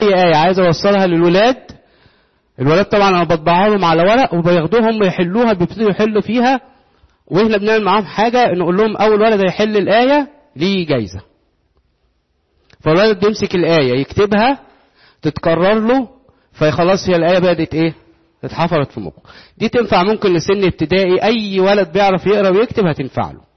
اي ايه عايز اوصلها للولاد الولاد طبعا انا بطبعها لهم على ورق وبياخدوها هم يحلوها بيبتدوا يحلوا فيها واحنا بنعمل معاهم حاجه نقول لهم اول ولد هيحل الايه ليه جايزه فالولد يمسك الايه يكتبها تتكرر له فخلاص هي الايه بدات ايه اتحفرت في مخه دي تنفع ممكن لسن ابتدائي اي ولد بيعرف يقرا ويكتب هتنفع له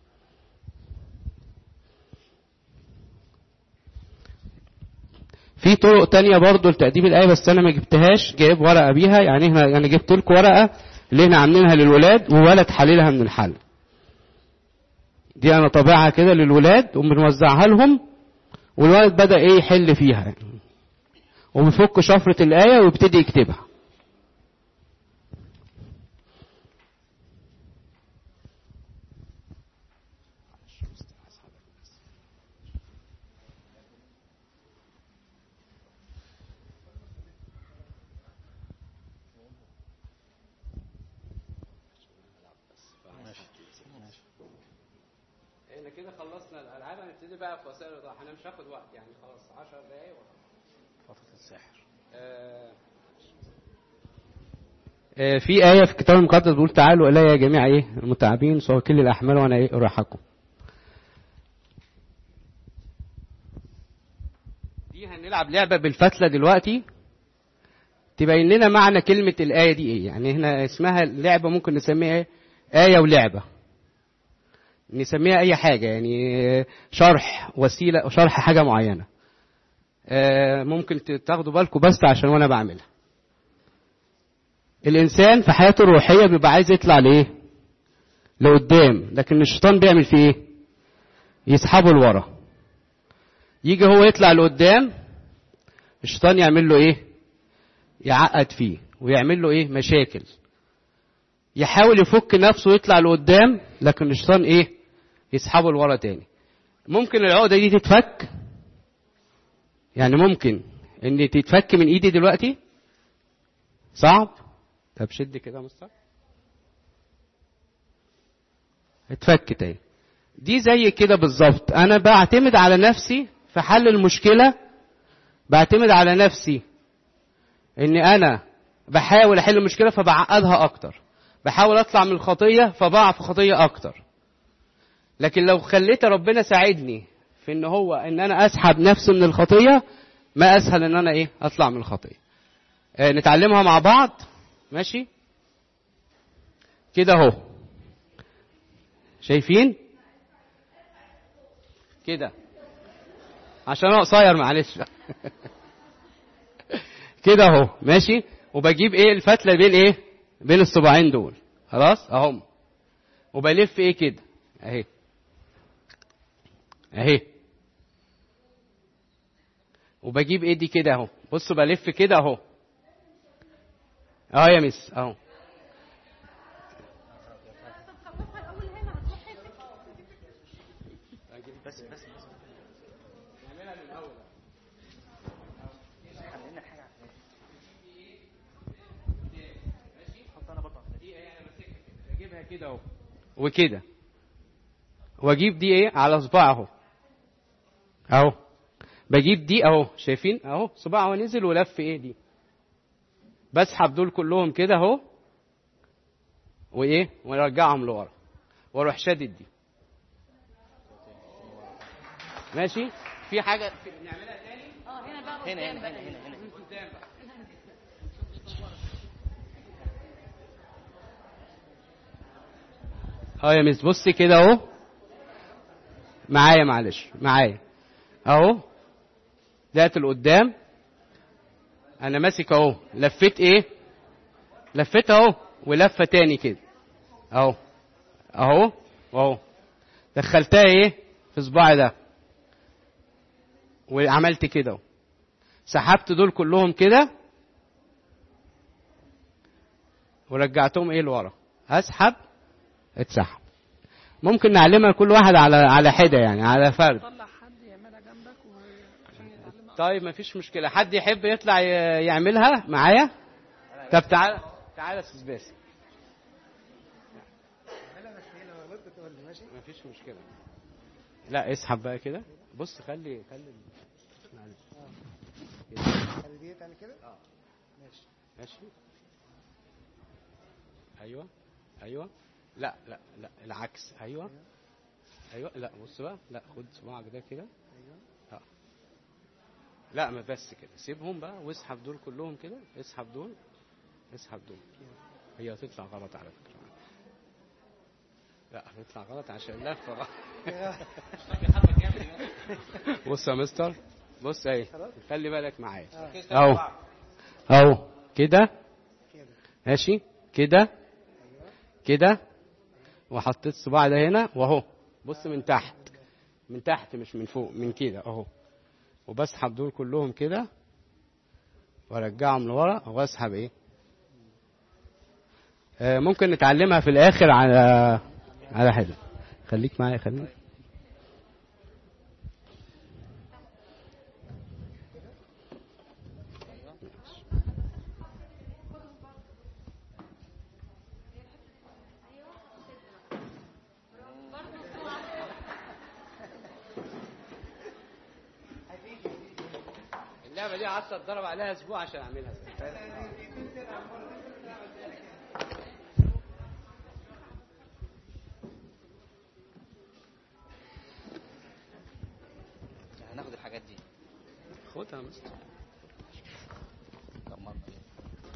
في طرق تانية برضو لتأديب الآية بس أنا ما جبتهاش جايب ورقة بيها يعني احنا أنا جبت لكم ورقة اللي احنا عاملينها للولاد وولد حللها من الحل دي أنا طابعها كده للولاد وبنوزعها لهم والولد بدأ إيه يحل فيها وبيفك شفرة الآية ويبتدي يكتبها احنا كده خلصنا الالعاب هنبتدي بقى في وسائل الايضاح انا مش هاخد وقت يعني خلاص 10 دقايق فترة السحر آه، آه، في آية في الكتاب المقدس بيقول تعالوا إلي يا جميع إيه المتعبين سواكل الأحمال وأنا إيه أريحكم. دي هنلعب لعبة بالفتلة دلوقتي تبين لنا معنى كلمة الآية دي إيه يعني هنا اسمها لعبة ممكن نسميها إيه آية ولعبة نسميها أي حاجة يعني آه، شرح وسيلة شرح حاجة معينة آه، ممكن ت- تاخدوا بالكم بس عشان وانا بعملها الانسان في حياته الروحيه بيبقى عايز يطلع لايه لقدام لكن الشيطان بيعمل فيه ايه يسحبه لورا يجي هو يطلع لقدام الشيطان يعمل له ايه يعقد فيه ويعمل له ايه مشاكل يحاول يفك نفسه ويطلع لقدام لكن الشيطان ايه يسحبه لورا تاني ممكن العقده دي تتفك يعني ممكن ان تتفك من ايدي دلوقتي صعب طب شد كده يا مستر اتفك تاني دي زي كده بالظبط انا بعتمد على نفسي في حل المشكله بعتمد على نفسي ان انا بحاول احل المشكله فبعقدها اكتر بحاول اطلع من الخطيه فبقع في خطيه اكتر لكن لو خليت ربنا ساعدني في ان هو ان انا اسحب نفسي من الخطيه ما اسهل ان انا ايه اطلع من الخطيه آه نتعلمها مع بعض ماشي كده اهو شايفين كده عشان انا قصير معلش كده اهو ماشي وبجيب ايه الفتله بين ايه بين الصباعين دول خلاص اهم وبلف ايه كده اهي اهي وبجيب ايدي كده اهو بصوا بلف كده اهو اهو يا مس اهو بس بس بس خلينا الحاجة على الفلاش. حط انا برضه على الفلاش. اجيبها كده اهو وكده واجيب دي ايه على صباع اهو اهو بجيب دي اهو شايفين اهو صباع اهو نزل ولف ايه دي بسحب دول كلهم كده اهو وايه وارجعهم لورا واروح شادد دي ماشي في حاجه في نعملها تاني هنا هنا هنا هنا هنا قدام بقى اه يا مس بصي كده اهو معايا معلش معايا اهو طلعت لقدام انا ماسك اهو لفيت ايه لفيت اهو ولفه تاني كده اهو اهو واهو دخلتها ايه في صباعي ده وعملت كده اهو سحبت دول كلهم كده ورجعتهم ايه لورا هسحب اتسحب ممكن نعلمها كل واحد على على حده يعني على فرد طلع حد يعملها جنبك وعشان يتعلمها طيب مفيش مشكله حد يحب يطلع ي- يعملها معايا طب تعالى تعالى يا استاذ باسم مفيش مشكله لا اسحب بقى كده بص خلي خلي معلش. كده. يعني كده ماشي ماشي ايوه ايوه لا لا لا العكس ايوه ايوه لا بص بقى لا خد صباعك ده كده ايوه اه لا ما بس كده سيبهم بقى واسحب دول كلهم كده اسحب دول اسحب دول هي هتطلع غلط على فكره لا هتطلع غلط عشان اللفه غلط بص يا مستر بص اهي خلاص. خلي بالك معايا اه اهو اهو كده كده ماشي كده كده وحطيت صباعي ده هنا واهو بص من تحت من تحت مش من فوق من كده اهو وبسحب دول كلهم كده وارجعهم لورا واسحب ايه آه ممكن نتعلمها في الاخر على على حاجه خليك معايا خليك اللعبه دي قعدت اتدرب عليها اسبوع عشان اعملها هناخد الحاجات دي خدها يا مستر طب مرة إيه؟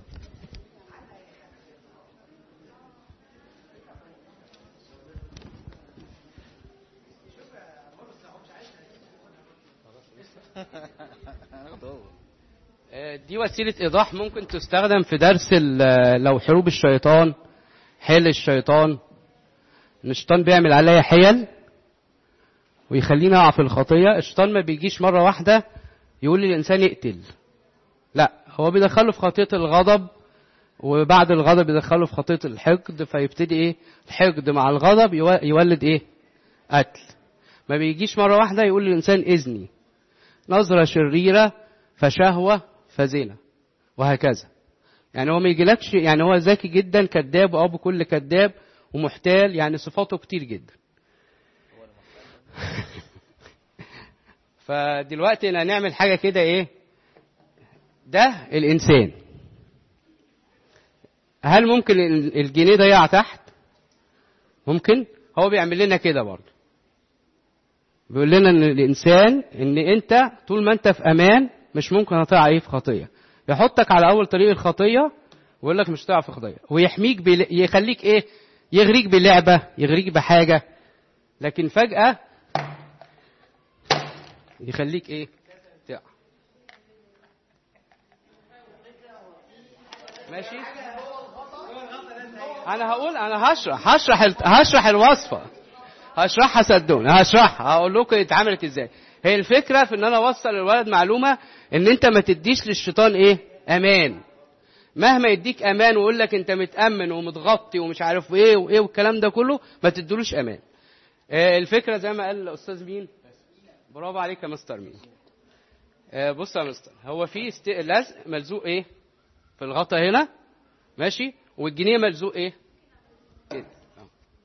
هناخده هو آه، دي وسيلة إيضاح ممكن تستخدم في درس ال- لو حروب الشيطان حيل الشيطان إن الشيطان بيعمل عليا حيل ويخليني أقع في الخطية الشيطان ما بيجيش مرة واحدة يقول للإنسان يقتل لا هو بيدخله في خطية الغضب وبعد الغضب يدخله في خطية الحقد فيبتدي إيه الحقد مع الغضب يو- يولد إيه قتل ما بيجيش مرة واحدة يقول للإنسان إذني نظرة شريرة فشهوة فزنا وهكذا يعني هو ما يجيلكش يعني هو ذكي جدا كذاب وابو كل كذاب ومحتال يعني صفاته كتير جدا فدلوقتي هنعمل حاجة كده ايه ده الانسان هل ممكن ال- الجنيه ده يقع تحت ممكن هو بيعمل لنا كده برضه بيقول لنا ان الانسان ان انت طول ما انت في امان مش ممكن هتقع ايه في خطيه يحطك على اول طريق الخطيه ويقول لك مش هتقع في خطيه ويحميك بل... يخليك ايه يغريك بلعبه يغريك بحاجه لكن فجاه يخليك ايه تقع ماشي انا هقول انا هشرح هشرح ال- هشرح الوصفه هشرحها صدقوني هشرحها هقول لكم اتعملت ازاي هي الفكره في ان انا اوصل للولد معلومه ان انت ما تديش للشيطان ايه امان مهما يديك امان ويقول لك انت متامن ومتغطي ومش عارف ايه وايه والكلام ده كله ما تدلوش امان آه، الفكره زي ما قال الاستاذ مين برافو عليك يا مستر مين آه، بص يا مستر هو في است... لزق ملزوق ايه في الغطا هنا ماشي والجنيه ملزوق ايه كده أهو.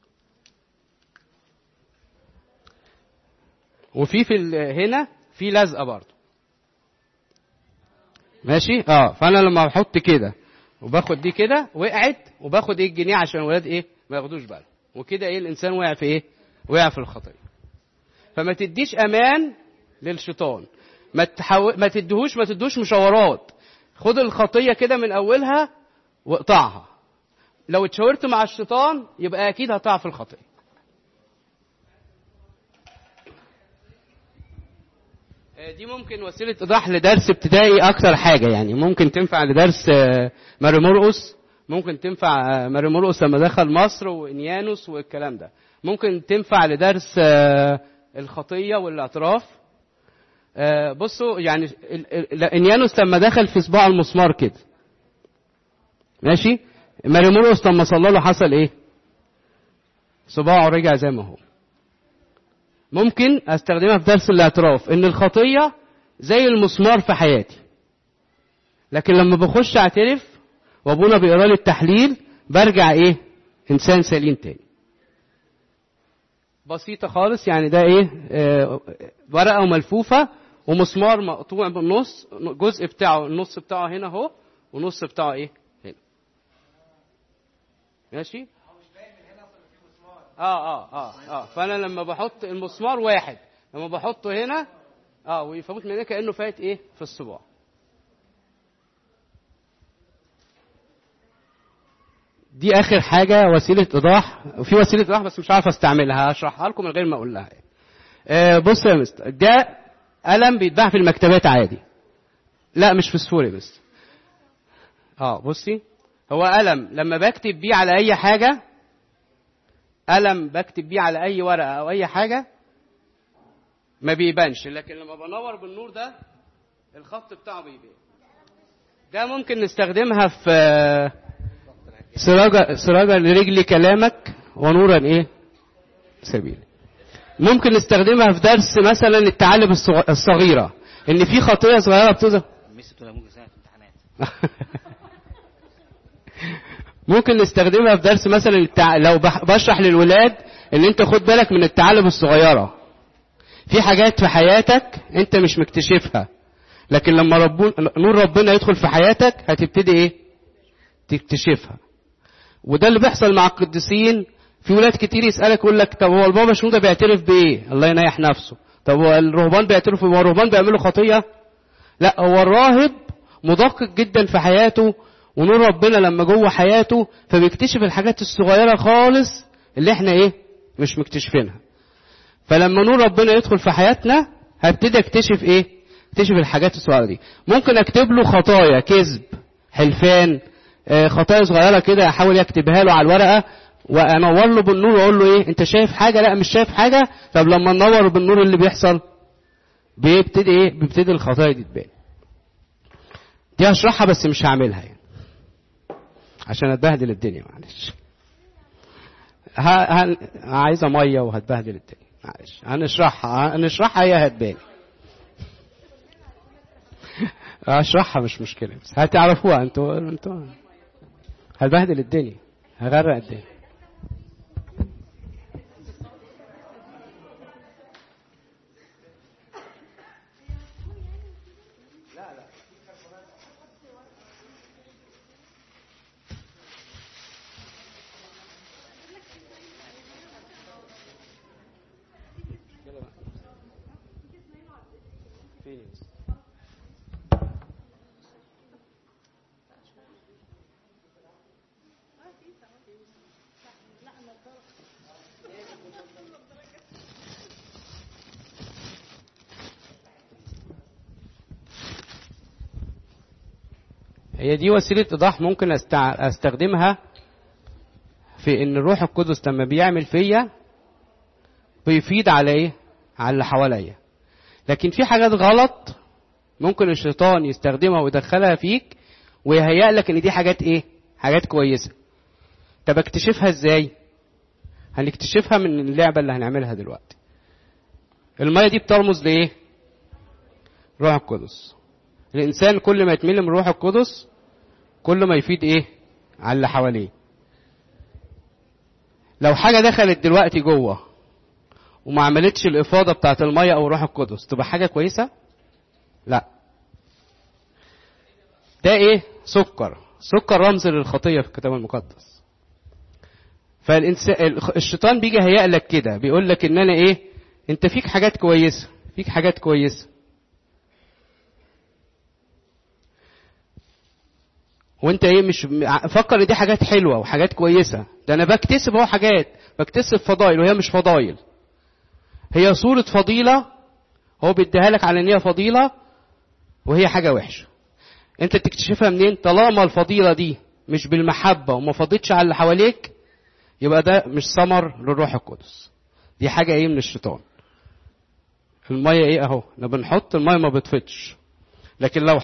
وفي في ال- هنا في لزقه برضه ماشي اه فانا لما بحط كده وباخد دي كده وقعت وباخد ايه الجنيه عشان الولاد ايه ما ياخدوش بالهم وكده ايه الانسان وقع في ايه وقع في الخطيه فما تديش امان للشيطان ما تحو... ما تديهوش ما تدوش مشاورات خد الخطيه كده من اولها واقطعها لو اتشاورت مع الشيطان يبقى اكيد هتقع في الخطيه آه، دي ممكن وسيلة إيضاح لدرس ابتدائي أكتر حاجة يعني ممكن تنفع لدرس آه، ماري مرقس ممكن تنفع آه، ماري مرقس لما دخل مصر وإنيانوس والكلام ده ممكن تنفع لدرس آه، الخطية والاعتراف آه، بصوا يعني ال- ال- لا، إنيانوس لما دخل في صباع المسمار كده ماشي ماري مرقس لما صلى له حصل إيه صباعه رجع زي ما هو ممكن استخدمها في درس الاعتراف ان الخطيه زي المسمار في حياتي لكن لما بخش اعترف وابونا بيقرا لي التحليل برجع ايه انسان سليم تاني بسيطه خالص يعني ده ايه آه ورقه وملفوفه ومسمار مقطوع بالنص جزء بتاعه النص بتاعه هنا اهو ونص بتاعه ايه هنا ماشي اه اه اه اه فانا لما بحط المسمار واحد لما بحطه هنا اه ويفوت من هنا كانه فات ايه في الصباع دي اخر حاجه وسيله ايضاح وفي وسيله ايضاح بس مش عارف استعملها هشرحها لكم من غير ما اقول لها آه بص يا مستر ده قلم بيتباع في المكتبات عادي لا مش في سوري بس اه بصي هو قلم لما بكتب بيه على اي حاجه قلم بكتب بيه على اي ورقه او اي حاجه ما بيبانش لكن لما بنور بالنور ده الخط بتاعه بيبان ده ممكن نستخدمها في سراجة سراجة لرجل كلامك ونورا ايه سبيل ممكن نستخدمها في درس مثلا التعلم الصغ- الصغيرة ان في خطية صغيرة بتظهر الميس بتقول ممكن سنة في امتحانات ممكن نستخدمها في درس مثلا التع... لو بح- بشرح للولاد ان انت خد بالك من التعلم الصغيرة في حاجات في حياتك انت مش مكتشفها لكن لما ربون... نور ربنا يدخل في حياتك هتبتدي ايه تكتشفها وده اللي بيحصل مع القديسين في ولاد كتير يسألك يقول لك طب هو البابا شنودة بيعترف بايه الله ينيح نفسه طب هو الرهبان بيعترفوا هو الرهبان بيعملوا خطية لا هو الراهب مدقق جدا في حياته ونور ربنا لما جوه حياته فبيكتشف الحاجات الصغيرة خالص اللي احنا ايه مش مكتشفينها فلما نور ربنا يدخل في حياتنا هبتدي اكتشف ايه اكتشف الحاجات الصغيرة دي ممكن اكتب له خطايا كذب حلفان آه، خطايا صغيرة كده احاول اكتبها له على الورقة وانور له بالنور واقول له ايه انت شايف حاجة لا مش شايف حاجة طب لما ننور بالنور اللي بيحصل بيبتدي ايه بيبتدي الخطايا دي تبان دي هشرحها بس مش هعملها يعني عشان اتبهدل الدنيا معلش ه... ه... عايزه ميه وهتبهدل الدنيا معلش هنشرحها هنشرحها هي هتبان اشرحها مش مشكله بس هتعرفوها انتوا انتوا هتبهدل الدنيا هغرق الدنيا هي دي وسيلة إيضاح ممكن أستع... أستخدمها في إن الروح القدس لما بيعمل فيا بيفيد على إيه؟ على اللي حواليا. لكن في حاجات غلط ممكن الشيطان يستخدمها ويدخلها فيك ويهيأ لك إن دي حاجات إيه؟ حاجات كويسة. طب اكتشفها إزاي؟ هنكتشفها من اللعبة اللي هنعملها دلوقتي. المية دي بترمز لإيه؟ روح القدس. الإنسان كل ما يتملي من روح القدس كل ما يفيد إيه؟ على اللي حواليه. لو حاجة دخلت دلوقتي جوه وما عملتش الإفاضة بتاعت المية أو الروح القدس تبقى حاجة كويسة؟ لا. ده إيه؟ سكر. سكر رمز للخطية في الكتاب المقدس. فالإنسان الشيطان بيجي هيئ لك كده بيقول لك إن أنا إيه؟ أنت فيك حاجات كويسة، فيك حاجات كويسة. وانت ايه مش فكر ان دي حاجات حلوه وحاجات كويسه ده انا بكتسب اهو حاجات بكتسب فضائل وهي مش فضائل هي صوره فضيله هو بيديها لك على ان هي فضيله وهي حاجه وحشه انت تكتشفها منين طالما الفضيله دي مش بالمحبه وما فضتش على اللي حواليك يبقى ده مش ثمر للروح القدس دي حاجه ايه من الشيطان الميه ايه اهو احنا بنحط الميه ما بتفضش لكن لو